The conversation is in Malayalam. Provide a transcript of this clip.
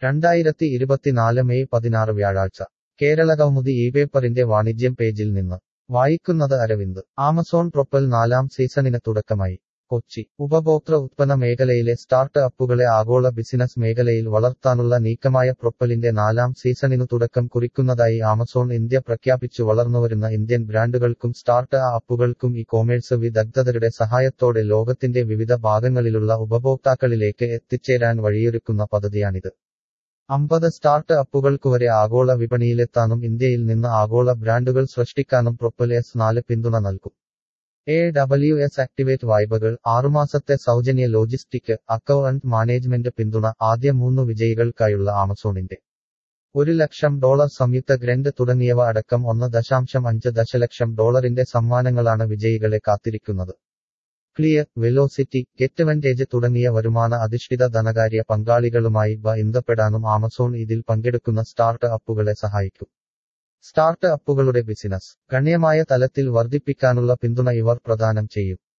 രണ്ടായിരത്തി ഇരുപത്തിനാല് മെയ് പതിനാറ് വ്യാഴാഴ്ച കേരളകൗമുദി ഈ പേപ്പറിന്റെ വാണിജ്യം പേജിൽ നിന്ന് വായിക്കുന്നത് അരവിന്ദ് ആമസോൺ പ്രൊപ്പൽ നാലാം സീസണിന് തുടക്കമായി കൊച്ചി ഉപഭോക്തൃ ഉത്പന്ന മേഖലയിലെ സ്റ്റാർട്ട് അപ്പുകളെ ആഗോള ബിസിനസ് മേഖലയിൽ വളർത്താനുള്ള നീക്കമായ പ്രൊപ്പലിന്റെ നാലാം സീസണിനു തുടക്കം കുറിക്കുന്നതായി ആമസോൺ ഇന്ത്യ പ്രഖ്യാപിച്ചു വളർന്നുവരുന്ന ഇന്ത്യൻ ബ്രാൻഡുകൾക്കും സ്റ്റാർട്ട് അപ്പുകൾക്കും ഇ കോമേഴ്സ് വിദഗ്ധരുടെ സഹായത്തോടെ ലോകത്തിന്റെ വിവിധ ഭാഗങ്ങളിലുള്ള ഉപഭോക്താക്കളിലേക്ക് എത്തിച്ചേരാൻ വഴിയൊരുക്കുന്ന പദ്ധതിയാണിത് അമ്പത് സ്റ്റാർട്ട് അപ്പുകൾക്കുവരെ ആഗോള വിപണിയിലെത്താനും ഇന്ത്യയിൽ നിന്ന് ആഗോള ബ്രാൻഡുകൾ സൃഷ്ടിക്കാനും പ്രൊപ്പൽ എസ് നാല് പിന്തുണ നൽകും എ ഡബ്ല്യു എസ് ആക്ടിവേറ്റ് വായ്പകൾ ആറുമാസത്തെ സൗജന്യ ലോജിസ്റ്റിക് അക്കൗണ്ട് മാനേജ്മെന്റ് പിന്തുണ ആദ്യ മൂന്ന് വിജയികൾക്കായുള്ള ആമസോണിന്റെ ഒരു ലക്ഷം ഡോളർ സംയുക്ത ഗ്രന്റ് തുടങ്ങിയവ അടക്കം ഒന്ന് ദശാംശം അഞ്ച് ദശലക്ഷം ഡോളറിന്റെ സമ്മാനങ്ങളാണ് വിജയികളെ കാത്തിരിക്കുന്നത് ക്ലിയർ വെലോസിറ്റി ഗെറ്റ്വൻറ്റേജ് തുടങ്ങിയ വരുമാന അധിഷ്ഠിത ധനകാര്യ പങ്കാളികളുമായി ബന്ധപ്പെടാനും ആമസോൺ ഇതിൽ പങ്കെടുക്കുന്ന സ്റ്റാർട്ട് അപ്പുകളെ സഹായിക്കും സ്റ്റാർട്ട് അപ്പുകളുടെ ബിസിനസ് ഗണ്യമായ തലത്തിൽ വർദ്ധിപ്പിക്കാനുള്ള പിന്തുണ ഇവർ പ്രദാനം ചെയ്യും